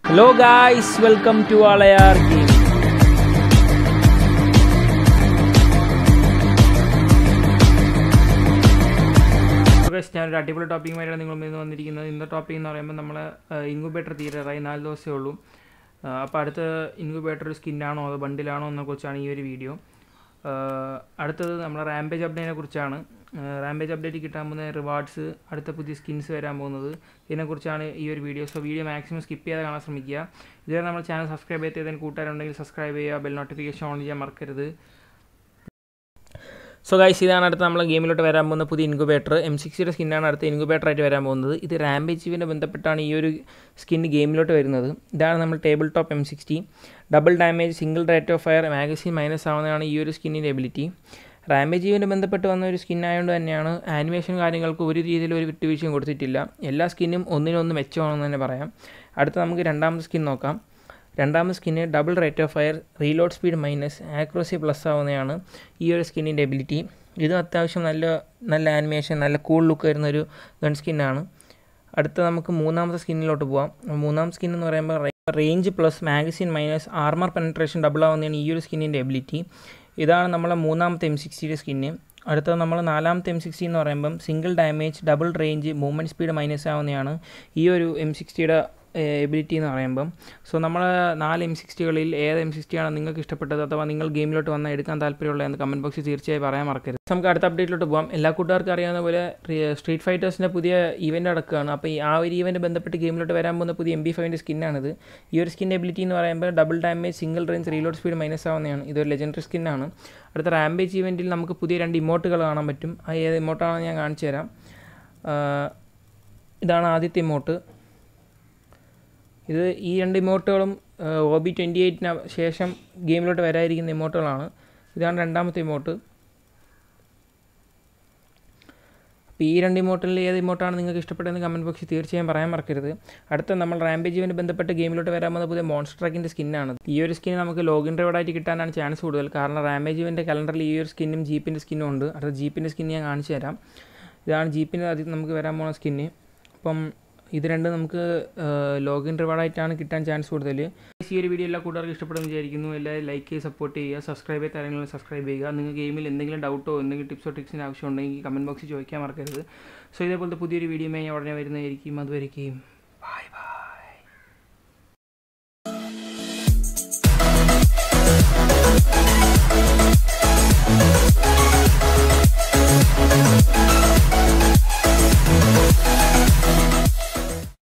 Hello guys, welcome to Alayar Gaming. Guys ഞാനൊരു അടിപൊളി ടോപ്പിക്കുമായിട്ടാണ് നിങ്ങൾ ഇന്ന് വന്നിരിക്കുന്നത് ഇന്നത്തെ ടോപ്പിക് എന്ന് പറയുമ്പോൾ നമ്മൾ ഇൻക്യുബേറ്റർ തീരാറായി നാല് ദിവസമേ ഉള്ളൂ അപ്പോൾ അടുത്ത ഇൻക്യുബേറ്റർ ഒരു സ്കിന്നാണോ അതോ ബണ്ടിലാണോ എന്നെ കുറിച്ചാണ് ഈ ഒരു വീഡിയോ അടുത്തത് നമ്മുടെ റാമ്പേജ് അപ്ഡേറ്റിനെ കുറിച്ചാണ് റാമ്പേജ് അപ്ഡേറ്റ് കിട്ടാൻ പോകുന്ന റിവാർഡ്സ് അടുത്ത പുതിയ സ്കിൻസ് വരാൻ പോകുന്നത് ഇതിനെക്കുറിച്ചാണ് ഈ ഒരു video so video maximum skip ചെയ്യാതെ കാണാൻ ശ്രമിക്കുക ഇതുവരെ നമ്മൾ ചാനൽ സബ്സ്ക്രൈബ് ചെയ്തതിന് കൂട്ടുകാരുണ്ടെങ്കിൽ സബ്സ്ക്രൈബ് ചെയ്യുക ബെൽ നോട്ടിഫിക്കേഷൻ ഓൺ ചെയ്യാൻ മറക്കരുത് സോ ഗൈസ് ഇതാണ് അടുത്ത നമ്മൾ ഗെയിമിലോട്ട് വരാൻ പോകുന്ന പുതിയ ഇൻക്യുബേറ്റർ എം സിക്സിയുടെ സ്കിന്നാണ് അടുത്ത ഇൻക്യുബേറ്റർ ആയിട്ട് വരാൻ പോകുന്നത് ഇത് റാമ്പേജ് ജീവിനെ ബന്ധപ്പെട്ടാണ് ഈ ഒരു സ്കിൻ ഗെയിമിലോട്ട് വരുന്നത് ഇതാണ് നമ്മൾ table top M sixty double damage single rate of fire magazine minus ആവുന്നതാണ് ഈ ഒരു സ്കിന്നിൻ്റെ എബിലിറ്റി റാമ്പേജ് ജീവന് ബന്ധപ്പെട്ട് വന്ന ഒരു സ്കിൻ ആയതുകൊണ്ട് തന്നെയാണ് ആനിമേഷൻ കാര്യങ്ങൾക്ക് ഒരു രീതിയിൽ ഒരു വിട്ടുവീഴ്ചയും കൊടുത്തിട്ടില്ല എല്ലാ സ്കിന്നും ഒന്നിനൊന്ന് മെച്ചമാണെന്ന് തന്നെ പറയാം അടുത്ത നമുക്ക് രണ്ടാമത്തെ സ്കിൻ നോക്കാം രണ്ടാമത്തെ skin double rate of fire reload speed minus accuracy plus ആവുന്നതാണ് ഈ ഒരു സ്കിന്നിൻ്റെ എബിലിറ്റി ഇത് അത്യാവശ്യം നല്ല നല്ല ആനിമേഷൻ നല്ല കൂൾ ലുക്ക് വരുന്ന ഒരു ഗൺ സ്കിന്നാണ് അടുത്ത നമുക്ക് മൂന്നാമത്തെ സ്കിന്നിലോട്ട് പോകാം മൂന്നാം സ്കിൻ എന്ന് പറയുമ്പോൾ range plus magazine minus armour penetration double ആവുന്നതാണ് ഈ ഒരു സ്കിന്നിൻ്റെ എബിലിറ്റി ഇതാണ് നമ്മളെ മൂന്നാമത്തെ എം സിക്സ്റ്റിയുടെ സ്കിന്ന് അടുത്തത് നമ്മൾ നാലാമത്തെ എം സിക്സ്റ്റി എന്ന് പറയുമ്പം single damage double range movement speed minus ആവുന്നതാണ് ഈ ഒരു എം സിക്സ്റ്റിയുടെ എബിലിറ്റി എന്ന് പറയുമ്പം സോ നമ്മൾ നാല് എം സിക്സ്റ്റികളിൽ ഏത് എം സിക്സ്റ്റിയാണ് നിങ്ങൾക്ക് ഇഷ്ടപ്പെട്ടത് അഥവാ നിങ്ങൾ ഗെയിമിലോട്ട് വന്നാൽ എടുക്കാൻ താല്പര്യമുള്ള എന്ന് കമൻറ്റ് ബോക്സിൽ തീർച്ചയായും പറയാൻ മറക്കരുത് നമുക്ക് അടുത്ത അപ്ഡേറ്റിലോട്ട് പോകാം എല്ലാ കൂട്ടുകാർക്കും അറിയാവുന്ന പോലെ സ്ട്രീറ്റ് ഫൈറ്റേഴ്സിൻ്റെ പുതിയ ഈവൻറ്റ് നടക്കുകയാണ് അപ്പോൾ ഈ ആ ഒരു ഈവൻറ്റ് ബന്ധപ്പെട്ട് ഗെയിമിലോട്ട് വരാൻ പോകുന്ന പുതിയ എം ബി ഫൈവിൻ്റെ സ്കിന്നാണിത് ഈ ഒരു സ്കിൻ എബിലിറ്റി എന്ന് പറയുമ്പോൾ double damage single range reload speed minus ആവുന്നതാണ് ഇതൊരു ലെജൻഡറി സ്കിന്നാണ് അടുത്ത റാമ്പേജ് ഈവൻറ്റിൽ നമുക്ക് പുതിയ രണ്ട് ഇമോട്ടുകൾ കാണാൻ പറ്റും ആ ഏത് ഇമോട്ടാണെന്ന് ഞാൻ കാണിച്ചു തരാം ഇതാണ് ആദ്യത്തെ ഇമോട്ട് ഇത് ഈ രണ്ട് ഇമോട്ടുകളും ഒ ബി ട്വൻറ്റി എയ്റ്റിന് ശേഷം ഗെയിമിലോട്ട് വരാതിരിക്കുന്ന ഇമോട്ടുകളാണ് ഇതാണ് രണ്ടാമത്തെ ഇമോട്ട് അപ്പോൾ ഈ രണ്ട് ഇമോട്ടിൽ ഏത് ഇമോട്ടാണ് നിങ്ങൾക്ക് ഇഷ്ടപ്പെട്ടതെന്ന് കമൻറ്റ് ബോക്സിൽ തീർച്ചയായും പറയാൻ മറക്കരുത് അടുത്ത നമ്മൾ റാമ്പേജുവിന് ബന്ധപ്പെട്ട് ഗെയിമിലോട്ട് വരാൻ പോകുന്ന പുതിയ മോൺസ്റ്റർ ട്രക്കിൻ്റെ സ്കിന്നാണ് ഈ ഒരു സ്കിൻ നമുക്ക് ലോഗിൻ റിവാർഡായിട്ട് കിട്ടാനാണ് ചാൻസ് കൂടുതൽ കാരണം റാമ്പേജുവിൻ്റെ കലണ്ടറിൽ ഈ ഒരു സ്കിന്നും ജീപ്പിൻ്റെ സ്കിന്നും ഉണ്ട് അടുത്ത ജീപ്പിൻ്റെ സ്കിൻ ഞാൻ കാണിച്ചു തരാം ഇതാണ് ജീപ്പിൻ്റെ ആദ്യം നമുക്ക് വരാൻ പോകുന്ന സ്കിന്ന് അപ്പം ഇത് രണ്ടും നമുക്ക് ലോഗിൻ റിവാർഡായിട്ടാണ് കിട്ടാൻ ചാൻസ് കൂടുതൽ ഈ ഒരു വീഡിയോ എല്ലാ കൂട്ടുകാർക്കും ഇഷ്ടപ്പെടുമെന്ന് വിചാരിക്കുന്നു എല്ലാവരും ലൈക്ക് ചെയ്ത് സപ്പോർട്ട് ചെയ്യുക സബ്സ്ക്രൈബ് ചെയ്ത കാര്യങ്ങളിൽ സബ്സ്ക്രൈബ് ചെയ്യുക നിങ്ങൾ ഗെയിമിൽ എന്തെങ്കിലും ഡൗട്ടോ എന്തെങ്കിലും ടിപ്സോ ട്രിക്സിന് ആവശ്യമുണ്ടെങ്കിൽ കമൻറ്റ് ബോക്സിൽ ചോദിക്കാൻ മറക്കരുത് സോ ഇതേപോലത്തെ പുതിയൊരു വീഡിയോ ഞാൻ ഉടനെ വരുന്നതായിരിക്കും അതുവരെയും ബൈ ബൈ